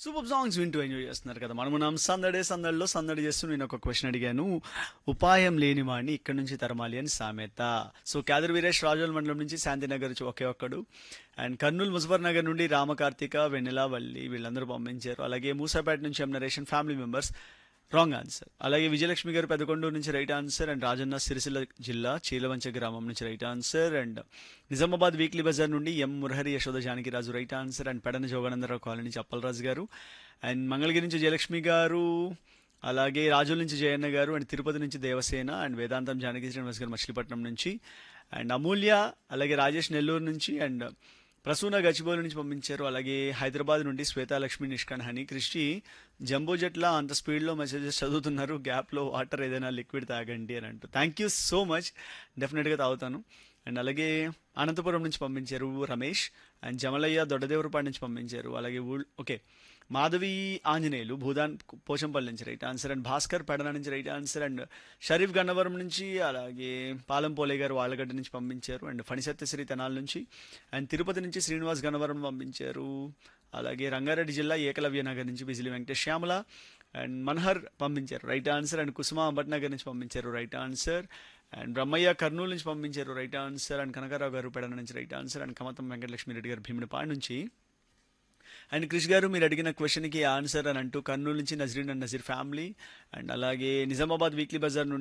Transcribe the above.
super songs వింటూ enjoy చేస్తున్నారు కదా మనం మనం సందడే సందడిలో సందడి చేస్తూ నేను ఒక క్వశ్చన్ అడిగాను ఉపాయం లేని వాడిని ఇక్కడి నుంచి తరమాలి అని సామెత సో క్యాదర్ వీరేష్ రాజోల్ మండలం నుంచి శాంతినగర్ నుంచి ఒకే ఒక్కడు అండ్ కర్నూలు ముజఫర్ నగర్ నుండి రామకార్తిక వెన్నెల వల్లి వీళ్ళందరూ పంపించారు అలాగే మూసాపేట నుంచి ఎం నరేషన్ ఫ్యామిలీ మెంబర్స్ రాంగ్ ఆన్సర్ అలాగే విజయలక్ష్మి గారు పెదకొండూరు నుంచి right answer and Rajanna Sircilla జిల్లా చీలవంచ గ్రామం నుంచి right answer and Nizamabad weekly బజార్ నుండి M Murahari Yashoda Janakiraju right answer and Pedana Joganandarao colony నుంచి అప్పలరాజు గారు అండ్ మంగళగిరి నుంచి జయలక్ష్మి గారు అలాగే రాజుల నుంచి జయన్న గారు అండ్ తిరుపతి నుంచి దేవసేన అండ్ వేదాంతం జానకి శ్రీనివాస్ గారు మచిలీపట్నం నుంచి అండ్ అమూల్య అలాగే రాజేష్ నెల్లూరు నుంచి అండ్ ప్రసూన గచ్చిబౌలి నుంచి పంపించారు అలాగే హైదరాబాద్ నుండి శ్వేతాలక్ష్మి నిష్కాన్ హనీ కృష్టి జంబో జట్లా అంత స్పీడ్లో మెసేజెస్ చదువుతున్నారు గ్యాప్లో వాటర్ ఏదైనా లిక్విడ్ తాగండి అని అంటూ థ్యాంక్ యూ సో మచ్ డెఫినెట్గా తాగుతాను అండ్ అలాగే అనంతపురం నుంచి పంపించారు రమేష్ అండ్ జమలయ్య దొడ్డదేవరపాడు నుంచి పంపించారు అలాగే ఊళ్ ఓకే మాధవి ఆంజనేయులు భూదాన్ పోచంపల్లి నుంచి right answer and Bhaskar Pedana నుంచి right answer and Sharif Gannavaram నుంచి అలాగే పాలెం పోలే గారు వాళ్ళగడ్డ నుంచి పంపించారు అండ్ ఫణిసత్యశ్రీ తెనాల నుంచి అండ్ తిరుపతి నుంచి శ్రీనివాస్ గన్నవరం పంపించారు అలాగే రంగారెడ్డి జిల్లా ఏకలవ్య నగర్ నుంచి బిజిలి వెంకటేష్ శ్యామల అండ్ మన్హర్ పంపించారు right answer and Kusuma Ambatnagar నుంచి పంపించారు right answer and Brahmaiah Kurnool నుంచి పంపించారు right answer and Kanakarao garu Pedana నుంచి right answer and Kamatam Venkatalakshmi Reddy garu Bhimunipadu నుంచి అండ్ క్రిష్ గారు మీరు అడిగిన క్వశ్చన్కి ఆన్సర్ అని అంటూ కర్నూలు నుంచి Nazreen and Nazeer family and అలాగే నిజామాబాద్ వీక్లీ బజార్ నుండి